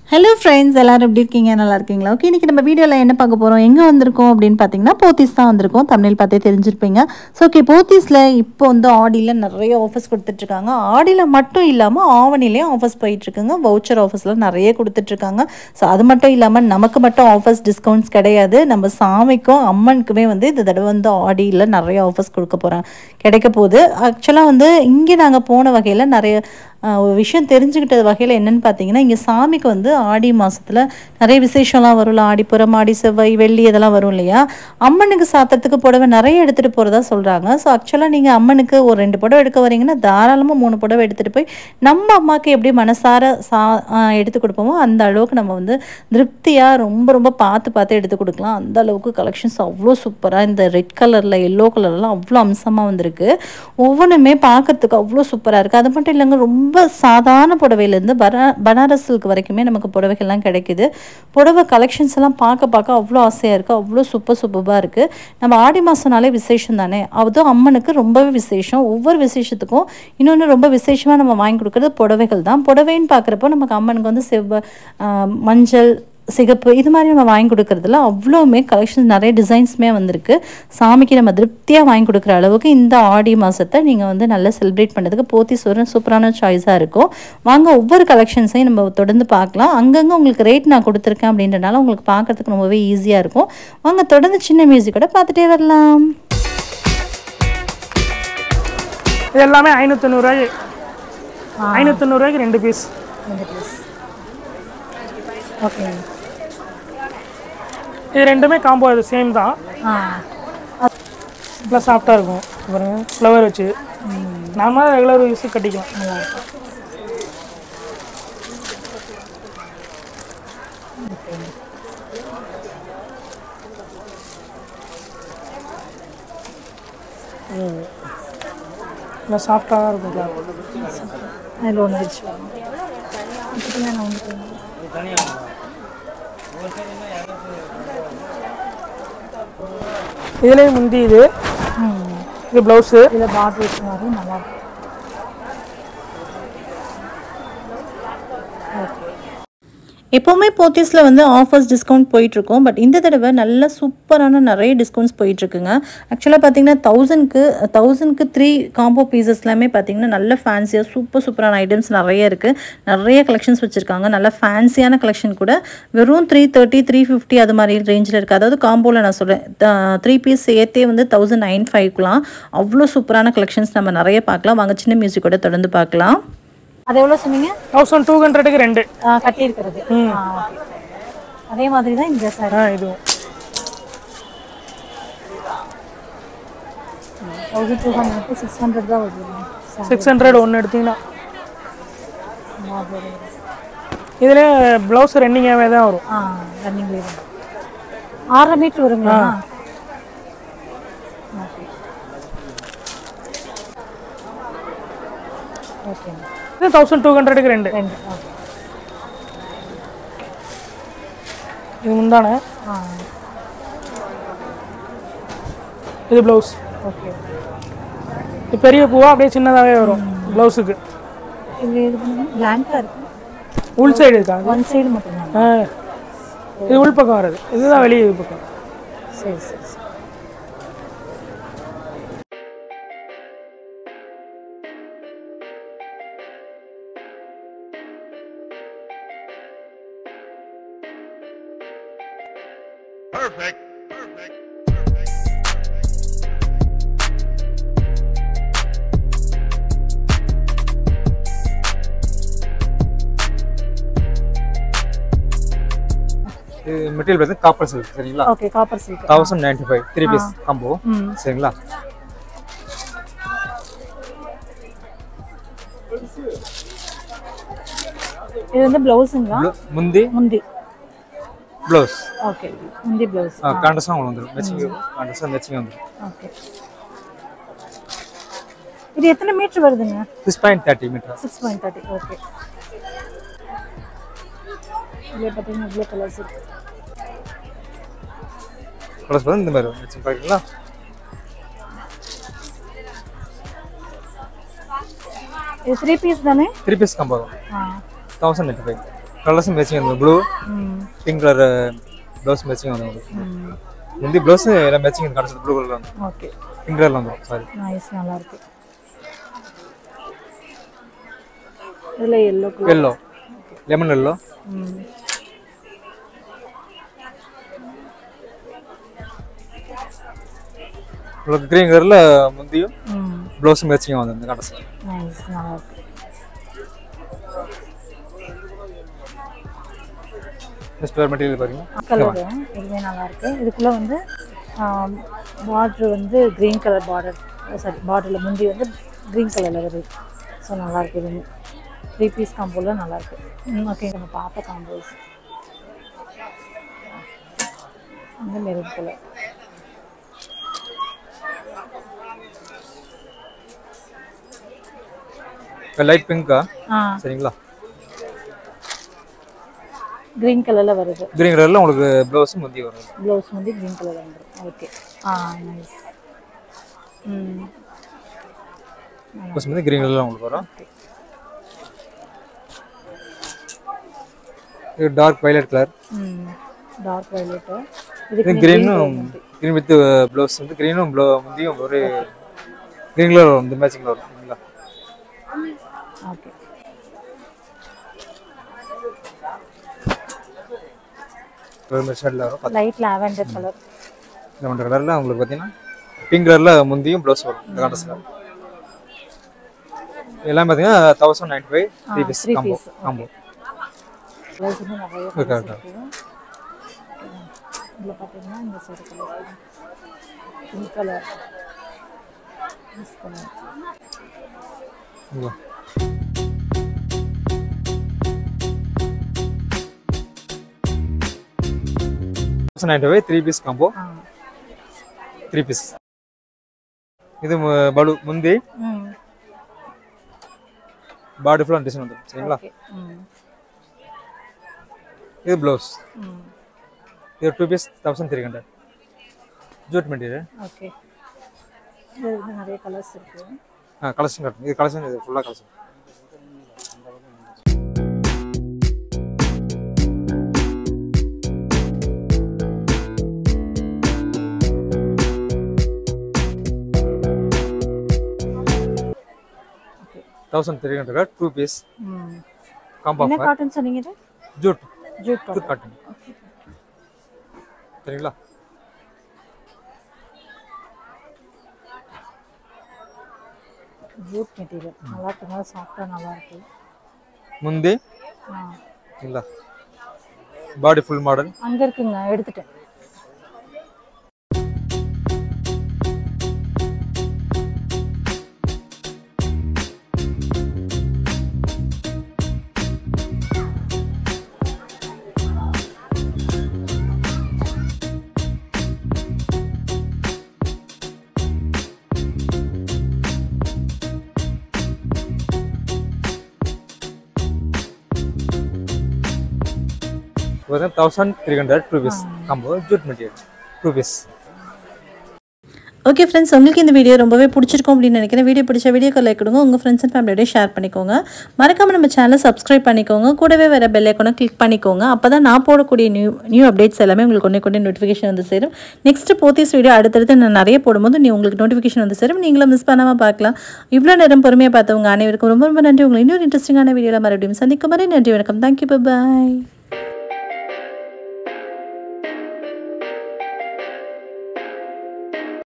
Hello friends எல்லாரும் எப்படி இருக்கீங்க நல்லா இருக்கீங்களா ஓகே இன்றைக்கி நம்ம வீடியோவில் என்ன பார்க்க போகிறோம் எங்கே வந்திருக்கோம் அப்படின்னு பார்த்தீங்கன்னா போத்தீஸ் தான் வந்திருக்கோம் தமிழில் பார்த்தே தெரிஞ்சிருப்பீங்க ஸோ ஓகே போத்தீஸில் இப்போ வந்து ஆடியில் நிறைய ஆஃபர்ஸ் கொடுத்துட்ருக்காங்க ஆடியில் மட்டும் இல்லாமல் ஆவணிலையும் ஆஃபர்ஸ் போயிட்டுருக்குங்க வவுச்சர் ஆஃபர்ஸில் நிறைய கொடுத்துட்ருக்காங்க ஸோ அது மட்டும் இல்லாமல் நமக்கு மட்டும் ஆஃபர்ஸ் டிஸ்கவுண்ட்ஸ் கிடையாது நம்ம சாமிக்கும் அம்மனுக்குமே வந்து இந்த தடவை வந்து ஆடியில் நிறைய ஆஃபர்ஸ் கொடுக்க போகிறாங்க கிடைக்க போகுது ஆக்சுவலாக வந்து இங்கே நாங்கள் போன வகையில் நிறைய ஆஹ் ஒரு விஷயம் தெரிஞ்சுக்கிட்ட வகையில் என்னன்னு பார்த்தீங்கன்னா இங்கே சாமிக்கு வந்து ஆடி மாதத்தில் நிறைய விசேஷம்லாம் வரும்ல ஆடிப்புறம் ஆடி செவ்வாய் வெள்ளி இதெல்லாம் வரும் இல்லையா அம்மனுக்கு சாத்துறதுக்கு புடவை நிறைய எடுத்துகிட்டு போகிறதா சொல்கிறாங்க ஸோ ஆக்சுவலாக நீங்கள் அம்மனுக்கு ஒரு ரெண்டு புடவை எடுக்க வரீங்கன்னா தாராளமாக மூணு புடவை எடுத்துகிட்டு போய் நம்ம அம்மாவுக்கு எப்படி மனசார சா ஆஹ் எடுத்து கொடுப்போமோ அந்த அளவுக்கு நம்ம வந்து திருப்தியாக ரொம்ப ரொம்ப பார்த்து பார்த்து எடுத்து கொடுக்கலாம் அந்த அளவுக்கு கலெக்ஷன்ஸ் அவ்வளோ சூப்பராக இந்த ரெட் கலரில் எல்லோ கலர்லாம் அவ்வளோ அம்சமாக வந்திருக்கு ஒவ்வொன்றுமே பார்க்கறதுக்கு அவ்வளோ சூப்பராக இருக்குது அது மட்டும் இல்லைங்க ரொம்ப சாதாரண புடவையிலேருந்து பரா பனாரஸ் சில்க் வரைக்குமே நமக்கு புடவைகள்லாம் கிடைக்குது புடவை கலெக்ஷன்ஸ் எல்லாம் பார்க்க பார்க்க அவ்வளோ ஆசையாக இருக்குது அவ்வளோ சூப்பர் சூப்பராக இருக்குது நம்ம ஆடி மாதம்னாலே விசேஷம் தானே அதுவும் அம்மனுக்கு ரொம்பவே விசேஷம் ஒவ்வொரு விசேஷத்துக்கும் இன்னொன்று ரொம்ப விசேஷமாக நம்ம வாங்கி கொடுக்குறது புடவைகள் தான் புடவைன்னு பார்க்குறப்போ நமக்கு அம்மனுக்கு வந்து செவ்வ ஆஹ் மஞ்சள் சிகப்பு இது மாதிரி நம்ம வாங்கி கொடுக்கறதுல அவ்வளோவுமே கலெக்ஷன்ஸ் நிறைய டிசைன்ஸுமே வந்திருக்கு சாமிக்கு நம்ம திருப்தியாக வாங்கி கொடுக்குற அளவுக்கு இந்த ஆடி மாதத்தை நீங்கள் வந்து நல்லா செலிப்ரேட் பண்ணுறதுக்கு போத்தீஸ் ஒரு சூப்பரான சாய்ஸாக இருக்கும் வாங்க ஒவ்வொரு கலெக்ஷன்ஸையும் நம்ம தொடர்ந்து பார்க்கலாம் அங்கங்கே உங்களுக்கு ரேட் நான் கொடுத்துருக்கேன் அப்படின்றனால உங்களுக்கு பார்க்கறதுக்கு ரொம்பவே ஈஸியாக இருக்கும் வாங்க தொடர்ந்து சின்ன மியூசிக்கோட பார்த்துட்டே வரலாம் இது எல்லாமே ஐநூற்றொண்ணூறுவாய்க்கு ஐநூற்றொண்ணூறுவாய்க்கு ரெண்டு பீஸ் ஓகே இது ரெண்டுமே காம்போ இது சேம் தான் ஆ நல்லா சாஃப்டாக இருக்கும் பாருங்க ஃப்ளவர் வச்சு நார்மலாக ரெகுலர் யூஸுக்கு கட்டிக்கலாம் ம். நல்லா சாஃப்டாக தான் இருக்கும் cloth. அதில் ஒன்று வச்சு இதுலேயே முந்தி இது இது ப்ளவுஸு இதில் பாட் வச்சு மாதிரி நல்லாயிருக்கும் எப்போவுமே போத்தீஸில் வந்து ஆஃபர்ஸ் டிஸ்கவுண்ட் போயிட்டுருக்கோம் பட் இந்த தடவை நல்ல சூப்பரான நிறைய டிஸ்கவுண்ட்ஸ் போயிட்டுருக்குங்க ஆக்சுவலாக பார்த்தீங்கன்னா தௌசண்ட்க்கு தௌசண்ட்க்கு த்ரீ காம்போ பீசஸ் எல்லாமே பார்த்தீங்கன்னா நல்ல ஃபேன்சியாக சூப்பர் சூப்பரான ஐட்டம்ஸ் நிறைய இருக்குது நிறைய கலெக்ஷன்ஸ் வச்சுருக்காங்க நல்ல ஃபேன்சியான கலெக்ஷன் கூட வெறும் த்ரீ தேர்ட்டி த்ரீ ஃபிஃப்டி அது மாதிரி ரேஞ்சில் இருக்குது அதாவது காம்போவில் நான் சொல்கிறேன் த்ரீ பீஸ் சேர்த்தே வந்து தௌசண்ட் நைன் ஃபைவ்க்குலாம் அவ்வளோ சூப்பரான கலெக்ஷன்ஸ் நம்ம நிறைய பார்க்கலாம் வாங்க சின்ன மியூசிக்கோட தொடர்ந்து பார்க்கலாம் அது எவ்வளோ சொன்னீங்க தௌசண்ட் டூ ஹண்ட்ரடுக்கு ரெண்டு கட்டி இருக்கிறது அதே மாதிரி தான் இந்த சார் ஆ இதுவும் thousand two hundred six hundred தான் வருது சிக்ஸ் ஹண்ட்ரட் ஒன்று எடுத்தீங்கன்னா இதுலேயே ப்ளவுஸ் ரன்னிங்காகவே தான் வரும் ஆ ரன்னிங் தான் ஆறரை மீட்ரு வருங்களா ஓகே இது தௌசண்ட் டூ ஹண்ட்ரடுக்கு ரெண்டு ரெண்டு ஓகே இது முந்தான ஆ இது ப்ளவுஸ் ஓகே இது பெரிய பூவா அப்படியே சின்னதாகவே வரும் ப்ளவுஸுக்கு இது இது பண்ணுங்க பிளாங்காக இருக்கு உள் சைடு இருக்கா அது? ஒன் சைடு மட்டும்தான் ஆ இது உள் பக்கம் வர்றது இதுதான் வெளியே இது பக்கம் சரி சரி சரி Perfect. Perfect. Perfect. இது மெட்டீரியல் பார்த்தீங்கன்னா காப்பர் சில்க் சரிங்களா okay copper silk thousand ninety five three piece combo ம் சரிங்களா இது வந்து ப்ளவுஸுங்களா Blue- முந்தி முந்தி ப்ளவுஸ் ஓகே முந்தி ப்ளவுஸ் காண்டஸும் உங்களுக்கு வந்துடும் மேட்சிங் காண்டஸும் மேட்சிங் வந்துடும் ஓகே இது எத்தனை மீட்டர் வருதுங்க six point thirty metre six point thirty okay இதில் பார்த்தீங்கன்னா இவ்வளோ கலர்ஸ் இருக்கு ப்ளஸ் வந்து இந்த மாதிரி மேட்சிங் பார்க்குறீங்களா இது த்ரீ பீஸ் தானே த்ரீ பீஸ் காம்போ ஆ தௌசண்ட் நைன்டி ஃபைவ் கலர்ஸும் மேட்சிங் வந்து ப்ளூ ம் பிங்க் கலர் ப்ளவுஸ் மேட்சிங் வந்து உங்களுக்கு ம் முந்தி ப்ளவுஸ் எல்லாம் மேட்சிங் வந்து கடைசி ப்ளூ கலரில் வந்து ஓகே பிங்க் கலரில் வந்துடும் சாரி நைஸ் நல்லா இருக்கு இதில் yellow colour yellow lemon yellow ம் உங்களுக்கு க்ரீன் கலரில் முந்தியும் ம் ப்ளவுஸும் மேட்சிங் வந்து இந்த கடைசி நைஸ் நல்லா இருக்கு நெக்ஸ்ட் வேறு மெட்டீரியல் பாருங்க கலரு இதுவுமே நல்லா இருக்கு இதுக்குள்ள வந்து பார்டர் வந்து க்ரீன் கலர் பார்டர் சாரி பார்டரில் முந்தி வந்து க்ரீன் கலரில் வருது ஸோ நல்லா இருக்கு இது த்ரீ பீஸ் காம்போவில் நல்லா இருக்கு ம் ஓகே நம்ம பார்த்த காம்போஸ் அந்த மெரூன் கலர் லைட் பிங்க்கா ஆ சரிங்களா க்ரீன் கலரில் வருது க்ரீன் கலரில் உங்களுக்கு ப்ளவுஸும் முந்தி வரும் ப்ளவுஸ் வந்து க்ரீன் கலர் வந்துடும் ஓகே ஆ நைஸ் ம் ப்ளவுஸ் வந்து க்ரீன் கலரில் உங்களுக்கு வரும் இது டார்க் வைலட் கலர் ம் டார்க் வைலெட்டு இது இதுக்கு க்ரீனும் க்ரீன் வித் ப்ளவுஸ் வந்து க்ரீனும் ப்ளவு முந்தியும் ஒரு க்ரீன் கலர் வரும் இந்த மேட்சிங்கில் வரும் சரிங்களா ஓகே ஒரு மாதிரி ஷேடில் வரும் லைட் லாவெண்டர் கலர் இந்த கலரில் உங்களுக்கு பார்த்தீங்கன்னா பிங்க் கலரில் முந்தியும் ப்ளவுஸ் வரும் இந்த காண்டஸில் எல்லாம் பார்த்தீங்கன்னா thousand ninety five three piece three combo piece, combo colours வந்து நிறைய Okay, கலர்ஸ் okay. இருக்கு இதில் பார்த்தீங்கன்னா இந்த side colour pink colour mix colour thousand ninety five three piece combo ஆ த்ரீ பீஸ் இது மு- பலு முந்தி ம் பாடி ஃபுல்லாக டிசைன் வந்துடும் சரிங்களா ஓகே ம் இது ப்ளவுஸ் ம் இது two piece thousand three hundred jute material okay இது வந்து நிறைய கலர்ஸ் இருக்கு ஆ கலெக்ஷன் காட்டும் இது கலெக்ஷன் இது ஃபுல்லாக collection thousand three hundred two piece ம் காம்போ என்ன ஆஃபர் காட்டன் சொன்னீங்க இது jute jute jute cotton cotton சரிங்களா ஜூட் மெட்டீரியல் நல்லா இருக்கு நல்லா சாஃப்டாக நல்லா இருக்கு முந்தி ஆ சரிங்களா பாடி ஃபுல் மாடல் அங்கே இருக்குங்க எடுத்துட்டேன் ஒரு thousand three hundred two piece combo jute material two piece okay friends உங்களுக்கு இந்த வீடியோ ரொம்பவே பிடிச்சிருக்கும் அப்படின்னு நினைக்கிறேன் வீடியோ பிடிச்ச வீடியோக்கு லைக் கொடுங்க உங்கள் ஃப்ரெண்ட்ஸ் அண்ட் ஃபேமிலியோட ஷேர் பண்ணிக்கோங்க மறக்காமல் நம்ம சேனலை சப்ஸ்கிரைப் பண்ணிக்கோங்க கூடவே வர பெல் ஐக்கானை கிளிக் பண்ணிக்கோங்க அப்போ தான் நான் போடக்கூடிய நியூ நியூ அப்டேட்ஸ் எல்லாமே உங்களுக்கு ஒன்றே கொண்டே நோட்டிஃபிகேஷன் வந்து சேரும் நெக்ஸ்ட் போத்தீஸ் வீடியோ அடுத்தடுத்து நான் நிறைய போடும்போது நீ உங்களுக்கு நோட்டிஃபிகேஷன் வந்து சேரும் நீங்களும் மிஸ் பண்ணாமல் பார்க்கலாம் இவ்வளோ நேரம் பொறுமையாக பார்த்தவங்க அனைவருக்கும் ரொம்ப ரொம்ப நன்றி உங்களை இன்னொரு இன்ட்ரெஸ்டிங்கான வீடியோவில் மறுபடியும் சந்திக்கும் வரை நன்றி வணக்கம் தேங்க்யூ பாய்